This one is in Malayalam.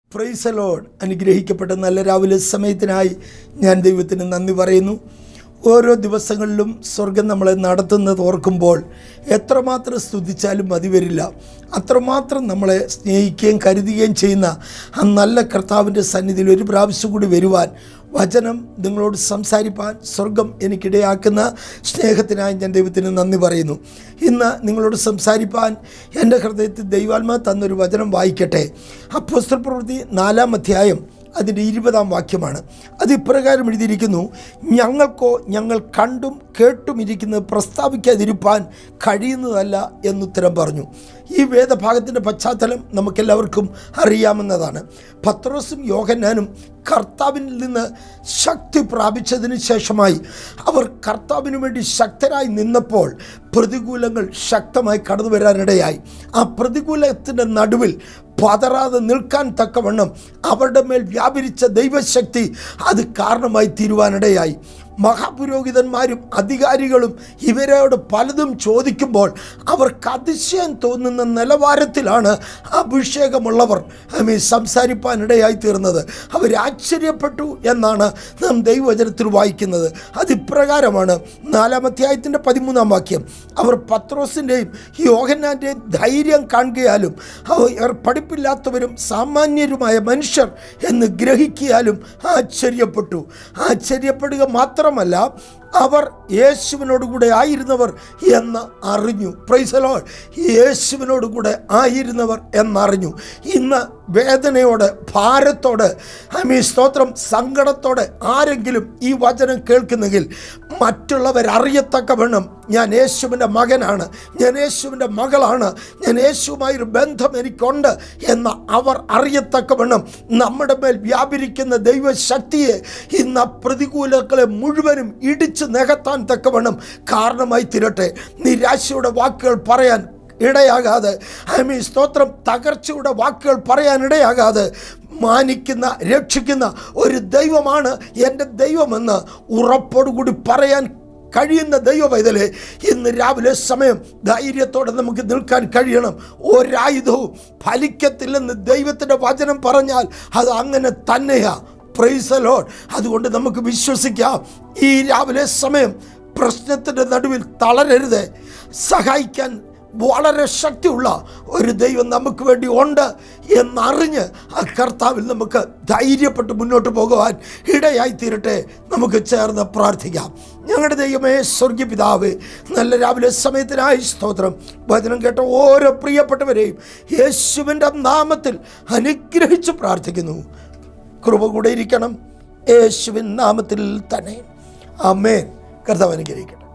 പ്രൈസലോഡ് അനുഗ്രഹിക്കപ്പെട്ട നല്ല രാവിലെ സമയത്തിനായി ഞാൻ ദൈവത്തിന് നന്ദി പറയുന്നു ഓരോ ദിവസങ്ങളിലും സ്വർഗം നമ്മളെ നടത്തുന്നത് ഓർക്കുമ്പോൾ എത്രമാത്രം സ്തുതിച്ചാലും മതി വരില്ല അത്രമാത്രം നമ്മളെ സ്നേഹിക്കുകയും കരുതുകയും ചെയ്യുന്ന ആ നല്ല കർത്താവിൻ്റെ സന്നിധിയിൽ ഒരു പ്രാവശ്യം കൂടി വരുവാൻ വചനം നിങ്ങളോട് സംസാരിപ്പാൻ സ്വർഗം എനിക്കിടയാക്കുന്ന സ്നേഹത്തിനായി ഞാൻ ദൈവത്തിന് നന്ദി പറയുന്നു ഇന്ന് നിങ്ങളോട് സംസാരിപ്പാൻ എൻ്റെ ഹൃദയത്തിൽ ദൈവാത്മാ തന്നൊരു വചനം വായിക്കട്ടെ അപ്പോസ്തല പ്രവൃത്തി നാലാം അധ്യായം അതിൻ്റെ ഇരുപതാം വാക്യമാണ് അത് ഇപ്രകാരം എഴുതിയിരിക്കുന്നു ഞങ്ങൾക്കോ ഞങ്ങൾ കണ്ടും കേട്ടും ഇരിക്കുന്നത് പ്രസ്താവിക്കാതിരിപ്പാൻ കഴിയുന്നതല്ല എന്നുത്തരം പറഞ്ഞു ഈ വേദഭാഗത്തിൻ്റെ പശ്ചാത്തലം നമുക്കെല്ലാവർക്കും അറിയാമെന്നതാണ് പത്രോസും യോഹന്നാനും കർത്താവിൽ നിന്ന് ശക്തി പ്രാപിച്ചതിന് ശേഷമായി അവർ കർത്താവിന് വേണ്ടി ശക്തരായി നിന്നപ്പോൾ പ്രതികൂലങ്ങൾ ശക്തമായി കടന്നു വരാനിടയായി ആ പ്രതികൂലത്തിൻ്റെ നടുവിൽ പതറാതെ നിൽക്കാൻ തക്കവണ്ണം അവരുടെ മേൽ വ്യാപരിച്ച ദൈവശക്തി അത് കാരണമായി തീരുവാനിടയായി മഹാപുരോഹിതന്മാരും അധികാരികളും ഇവരോട് പലതും ചോദിക്കുമ്പോൾ അവർക്ക് അതിശയം തോന്നുന്ന നിലവാരത്തിലാണ് അഭിഷേകമുള്ളവർ ഐ സംസാരിപ്പാനിടയായി തീർന്നത് അവർ ആശ്ചര്യപ്പെട്ടു എന്നാണ് നാം ദൈവവചനത്തിൽ വായിക്കുന്നത് അതിപ്രകാരമാണ് നാലാമധ്യായത്തിൻ്റെ പതിമൂന്നാം വാക്യം അവർ പത്രോസിൻ്റെയും യോഹന്നാൻ്റെയും ധൈര്യം കാണുകയാലും അവർ പഠിപ്പില്ലാത്തവരും സാമാന്യരുമായ മനുഷ്യർ എന്ന് ഗ്രഹിക്കിയാലും ആശ്ചര്യപ്പെട്ടു ആശ്ചര്യപ്പെടുക മാത്രമല്ല അവർ യേശുവിനോട് കൂടെ ആയിരുന്നവർ എന്ന് അറിഞ്ഞു പ്രൈസലോ യേശുവിനോട് കൂടെ ആയിരുന്നവർ എന്നറിഞ്ഞു ഇന്ന് വേദനയോടെ ഭാരത്തോടെ ഐ സ്തോത്രം സങ്കടത്തോടെ ആരെങ്കിലും ഈ വചനം കേൾക്കുന്നെങ്കിൽ മറ്റുള്ളവരറിയത്തക്കവണ്ണം ഞാൻ യേശുവിൻ്റെ മകനാണ് ഞാൻ യേശുവിൻ്റെ മകളാണ് ഞാൻ യേശുവുമായൊരു ബന്ധം എനിക്കുണ്ട് എന്ന് അവർ അറിയത്തക്കവണ്ണം നമ്മുടെ മേൽ വ്യാപരിക്കുന്ന ദൈവശക്തിയെ ഇന്ന് ആ പ്രതികൂലങ്ങളെ മുഴുവനും ഇടിച്ച് നികത്താൻ തക്കവണ്ണം കാരണമായി തീരട്ടെ നിരാശയുടെ വാക്കുകൾ പറയാൻ ഇടയാകാതെ ഐ മീൻ സ്തോത്രം തകർച്ചയുടെ വാക്കുകൾ പറയാൻ ഇടയാകാതെ മാനിക്കുന്ന രക്ഷിക്കുന്ന ഒരു ദൈവമാണ് എൻ്റെ ദൈവമെന്ന് ഉറപ്പോടുകൂടി പറയാൻ കഴിയുന്ന ദൈവ പൈതലെ ഇന്ന് രാവിലെ സമയം ധൈര്യത്തോടെ നമുക്ക് നിൽക്കാൻ കഴിയണം ഒരായുധവും ഫലിക്കത്തില്ലെന്ന് ദൈവത്തിൻ്റെ വചനം പറഞ്ഞാൽ അത് അങ്ങനെ തന്നെയാ പ്രൈസലോഡ് അതുകൊണ്ട് നമുക്ക് വിശ്വസിക്കാം ഈ രാവിലെ സമയം പ്രശ്നത്തിൻ്റെ നടുവിൽ തളരരുത് സഹായിക്കാൻ വളരെ ശക്തിയുള്ള ഒരു ദൈവം നമുക്ക് വേണ്ടി ഉണ്ട് എന്നറിഞ്ഞ് ആ കർത്താവിൽ നമുക്ക് ധൈര്യപ്പെട്ട് മുന്നോട്ട് പോകുവാൻ ഇടയായി തീരട്ടെ നമുക്ക് ചേർന്ന് പ്രാർത്ഥിക്കാം ഞങ്ങളുടെ ദൈവമേ സ്വർഗീയ പിതാവ് നല്ല രാവിലെ സമയത്തിനായി സ്തോത്രം വചനം കേട്ട ഓരോ പ്രിയപ്പെട്ടവരെയും യേശുവിൻ്റെ നാമത്തിൽ അനുഗ്രഹിച്ച് പ്രാർത്ഥിക്കുന്നു കൃപ കൂടെ ഇരിക്കണം യേശുവിൻ നാമത്തിൽ തന്നെ അമ്മേൻ കർത്താവ് അനുഗ്രഹിക്കട്ടെ